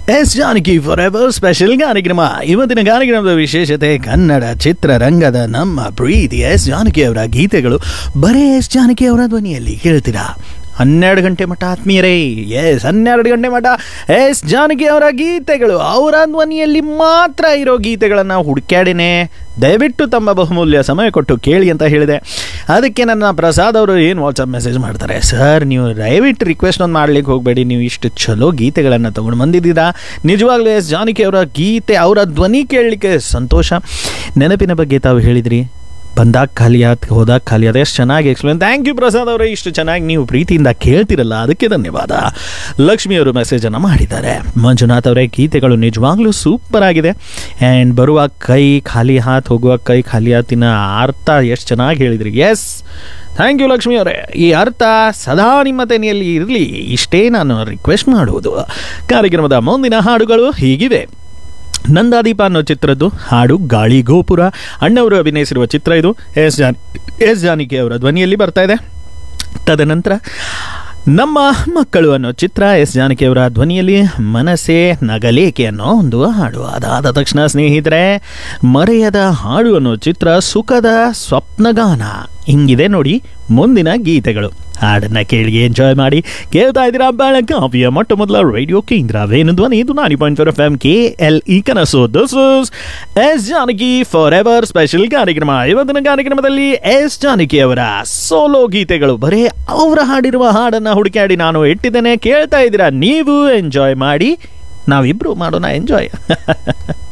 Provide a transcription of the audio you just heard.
S Janaki forever special ಕಾರ್ಯಕ್ರಮ ಇವತ್ತಿನ ಕಾರ್ಯಕ್ರಮದ ವಿಶೇಷತೆ ಕನ್ನಡ ಚಿತ್ರರಂಗದ ನಮ್ಮ ಪ್ರೀತಿ ಎಸ್ ಜಾನಕಿ ಅವರ ಗೀತೆಗಳು ಬರೇ ಎಸ್ ಜಾನಕಿ ಅವರ ಧ್ವನಿಯಲ್ಲಿ ಕೇಳ್ತೀರಾ ಹನ್ನೆರಡು ಗಂಟೆ ಮಠ ಆತ್ಮೀಯರೇ ಎಸ್ ಹನ್ನೆರಡು ಗಂಟೆ ಮಠ ಎಸ್ ಜಾನಕಿ ಅವರ ಗೀತೆಗಳು ಅವರ ಧ್ವನಿಯಲ್ಲಿ ಮಾತ್ರ ಇರೋ ಗೀತೆಗಳನ್ನು ಹುಡುಕ್ಯಾಡಿನೇ ದಯವಿಟ್ಟು ತಮ್ಮ ಬಹುಮೂಲ್ಯ ಸಮಯ ಕೊಟ್ಟು ಕೇಳಿ ಅಂತ ಹೇಳಿದೆ ಅದಕ್ಕೆ ನನ್ನ ಪ್ರಸಾದ್ ಅವರು ಏನು ವಾಟ್ಸಪ್ ಮೆಸೇಜ್ ಮಾಡ್ತಾರೆ ಸರ್ ನೀವು ದಯವಿಟ್ಟು ರಿಕ್ವೆಸ್ಟ್ ಒಂದು ಮಾಡ್ಲಿಕ್ಕೆ ಹೋಗಬೇಡಿ ನೀವು ಇಷ್ಟು ಚಲೋ ಗೀತೆಗಳನ್ನು ತೊಗೊಂಡು ಬಂದಿದ್ದೀರಾ ನಿಜವಾಗ್ಲೂ ಎಸ್ ಜಾನಕಿ ಅವರ ಗೀತೆ ಅವರ ಧ್ವನಿ ಕೇಳಲಿಕ್ಕೆ ಸಂತೋಷ ನೆನಪಿನ ಬಗ್ಗೆ ತಾವು ಹೇಳಿದ್ರಿ ಬಂದಾಗ ಖಾಲಿ ಆತ್ ಹೋದಾಗ ಖಾಲಿ ಆದ ಎಷ್ಟು ಚೆನ್ನಾಗಿ ಎಕ್ಸ್ಪ್ಲೇನ್ ಥ್ಯಾಂಕ್ ಯು ಪ್ರಸಾದ್ ಅವರೇ ಇಷ್ಟು ಚೆನ್ನಾಗಿ ನೀವು ಪ್ರೀತಿಯಿಂದ ಕೇಳ್ತಿರಲ್ಲ ಅದಕ್ಕೆ ಧನ್ಯವಾದ ಲಕ್ಷ್ಮಿ ಅವರು ಮೆಸೇಜನ್ನು ಮಾಡಿದ್ದಾರೆ ಮಂಜುನಾಥ್ ಅವರೇ ಗೀತೆಗಳು ನಿಜವಾಗ್ಲೂ ಸೂಪರ್ ಆಗಿದೆ ಆ್ಯಂಡ್ ಬರುವ ಕೈ ಖಾಲಿ ಹಾತ್ ಹೋಗುವ ಕೈ ಖಾಲಿ ಹಾತಿನ ಅರ್ಥ ಎಷ್ಟು ಚೆನ್ನಾಗಿ ಹೇಳಿದ್ರಿ ಎಸ್ ಥ್ಯಾಂಕ್ ಯು ಲಕ್ಷ್ಮಿ ಅವರೇ ಈ ಅರ್ಥ ಸದಾ ನಿಮ್ಮ ತೆನೆಯಲ್ಲಿ ಇರಲಿ ಇಷ್ಟೇ ನಾನು ರಿಕ್ವೆಸ್ಟ್ ಮಾಡುವುದು ಕಾರ್ಯಕ್ರಮದ ಮುಂದಿನ ಹಾಡುಗಳು ಹೀಗಿವೆ ನಂದಾದೀಪ ಅನ್ನೋ ಚಿತ್ರದ್ದು ಹಾಡು ಗಾಳಿ ಗೋಪುರ ಅಣ್ಣವರು ಅಭಿನಯಿಸಿರುವ ಚಿತ್ರ ಇದು ಎಸ್ ಜಾನ್ ಎಸ್ ಜಾನಕಿ ಅವರ ಧ್ವನಿಯಲ್ಲಿ ಬರ್ತಾ ಇದೆ ತದನಂತರ ನಮ್ಮ ಮಕ್ಕಳು ಅನ್ನೋ ಚಿತ್ರ ಎಸ್ ಜಾನಕಿ ಅವರ ಧ್ವನಿಯಲ್ಲಿ ಮನಸ್ಸೇ ನಗಲೇಕೆ ಅನ್ನೋ ಒಂದು ಹಾಡು ಅದಾದ ತಕ್ಷಣ ಸ್ನೇಹಿತರೆ ಮರೆಯದ ಹಾಡು ಅನ್ನೋ ಚಿತ್ರ ಸುಖದ ಸ್ವಪ್ನಗಾನ ಹಿಂಗಿದೆ ನೋಡಿ ಮುಂದಿನ ಗೀತೆಗಳು ಹಾಡನ್ನ ಕೇಳಿ ಎಂಜಾಯ್ ಮಾಡಿ ಕೇಳ್ತಾ ಇದ್ದೀರಾ ಬೆಳಗಾವಿಯ ಮೊಟ್ಟ ಮೊದಲ ರೇಡಿಯೋ ಕೇಂದ್ರ ವೇಣು ಧ್ವನಿ ಇದು ninety point four F M K L E ಕನಸು this is S Janaki forever special ಕಾರ್ಯಕ್ರಮ ಇವತ್ತಿನ ಕಾರ್ಯಕ್ರಮದಲ್ಲಿ ಎಸ್ ಜಾನಕಿ ಅವರ ಸೋಲೋ ಗೀತೆಗಳು ಬರೀ ಅವರ ಹಾಡಿರುವ ಹಾಡನ್ನ ಹುಡುಕಾಡಿ ನಾನು ಇಟ್ಟಿದ್ದೇನೆ ಕೇಳ್ತಾ ಇದ್ದೀರಾ ನೀವು ಎಂಜಾಯ್ ಮಾಡಿ ನಾವಿಬ್ರು ಮಾಡೋಣ ಎಂಜಾಯ್